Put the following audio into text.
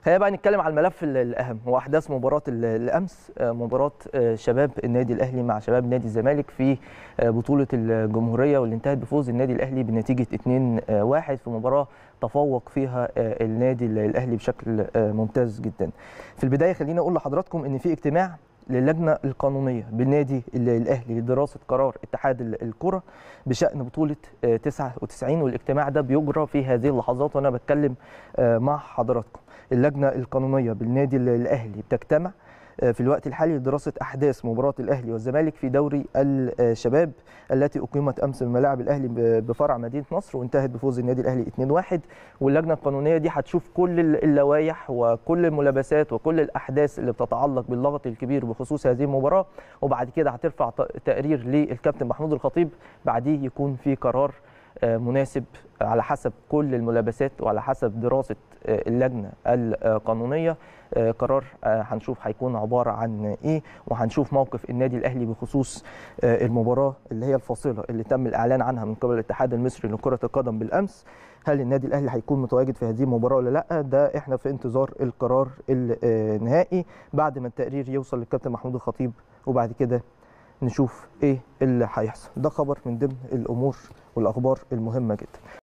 خلينا بقى نتكلم على الملف ال- الاهم هو احداث مباراه ال- الامس آه، مباراه آه، شباب النادي الاهلي مع شباب نادي الزمالك في آه، بطوله الجمهوريه واللي انتهت بفوز النادي الاهلي بنتيجه 2-1 في مباراه تفوق فيها آه، النادي الاهلي بشكل آه، ممتاز جدا. في البدايه خليني اقول لحضراتكم ان في اجتماع للجنه القانونيه بالنادي ال- الاهلي لدراسه قرار اتحاد ال- الكره بشان بطوله آه، 99 والاجتماع ده بيجرى في هذه اللحظات وانا بتكلم آه، مع حضراتكم. اللجنه القانونيه بالنادي ال- الاهلي بتجتمع آه، في الوقت الحالي لدراسه احداث مباراه الاهلي والزمالك في دوري الشباب التي اقيمت امس بملاعب الاهلي ب- بفرع مدينه نصر وانتهت بفوز النادي الاهلي 2-1 واللجنه القانونيه دي هتشوف كل ال- اللوائح وكل الملابسات وكل الاحداث اللي بتتعلق باللغط الكبير بخصوص هذه المباراه وبعد كده هترفع ت- تقرير للكابتن محمود الخطيب بعديه يكون في قرار آه، مناسب على حسب كل الملابسات وعلى حسب دراسه آه، اللجنه القانونيه آه، قرار آه، هنشوف هيكون عباره عن ايه وهنشوف موقف النادي الاهلي بخصوص آه، المباراه اللي هي الفاصله اللي تم الاعلان عنها من قبل الاتحاد المصري لكره القدم بالامس هل النادي الاهلي هيكون متواجد في هذه المباراه ولا لا ده احنا في انتظار القرار النهائي بعد ما التقرير يوصل للكابتن محمود الخطيب وبعد كده نشوف ايه اللي هيحصل ده خبر من ضمن الامور والاخبار المهمه جدا